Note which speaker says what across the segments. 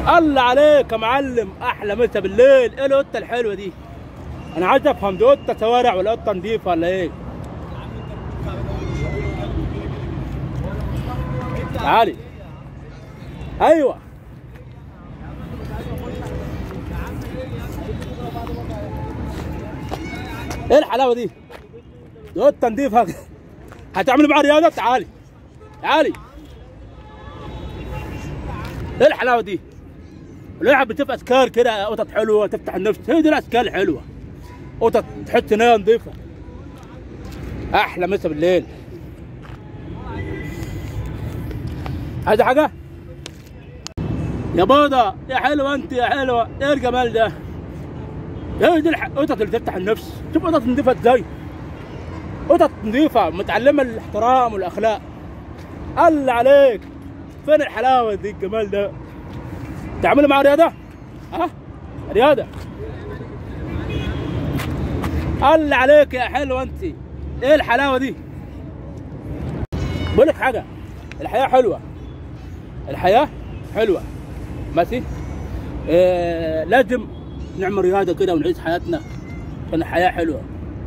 Speaker 1: الله عليك يا معلم احلى مسا بالليل ايه القطه الحلوه دي انا عايز افهم دي قطه شوارع ولا قطه نضيفه ولا ايه تعالي ايوه ايه الحلاوه دي دي قطه نضيفه هتعملي معاها رياضه تعالي تعالي ايه الحلاوه دي الواحد بتبقى اشكال كده قطط حلوه تفتح النفس هي دي الاشكال الحلوه قطط تحط نيه نظيفه احلى مسا بالليل عايزه حاجه يا بيضة يا حلوه انت يا حلوه ايه الجمال ده هي دي الح- القطط اللي تفتح النفس شوف قطط نظيفه ازاي قطط نظيفه متعلمه الاحترام والاخلاق الله عليك فين الحلاوه دي الجمال ده تعملوا معاه رياضه ها رياضه الله عليك يا حلوه انت ايه الحلاوه دي بقول لك حاجه الحياه حلوه الحياه حلوه ماشي إيه لازم نعمل رياضه كده ونعيش حياتنا عشان الحياه حلوه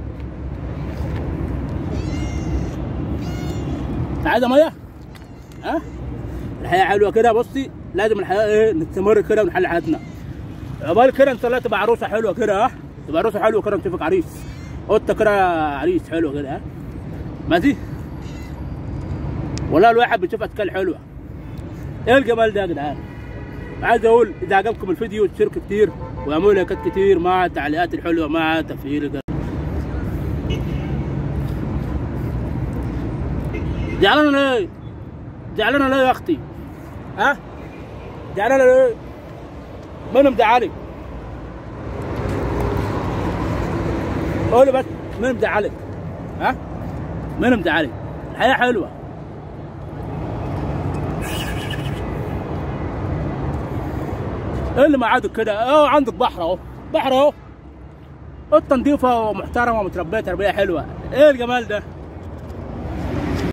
Speaker 1: عايزه ميه ها الحياه حلوه كده بصي لازم الحياه ايه نستمر كده ونحل حياتنا عقبال كده ان شاء الله تبقى عروسه حلوه كده ها تبقى عروسه حلوه كده نشوفك عريس قطه كده عريس حلو كده ها ماشي والله الواحد بيشوف اشكال حلوه ايه الجمال ده يا جدعان عايز اقول اذا عجبكم الفيديو تشتركوا كتير واعملوا لايكات كتير مع التعليقات الحلوه مع تفعيل الجرس زعلانه ليه؟ زعلانه ليه يا اختي؟ ها؟ زعلانه ليه؟ مين مزعلك؟ قولي بس مين مزعلك؟ ها؟ مين مزعلك؟ الحياة حلوة ايه اللي معادك كده؟ اه عندك بحر اهو بحر اهو قطة نضيفة ومحترمة ومتربية تربية حلوة ايه الجمال ده؟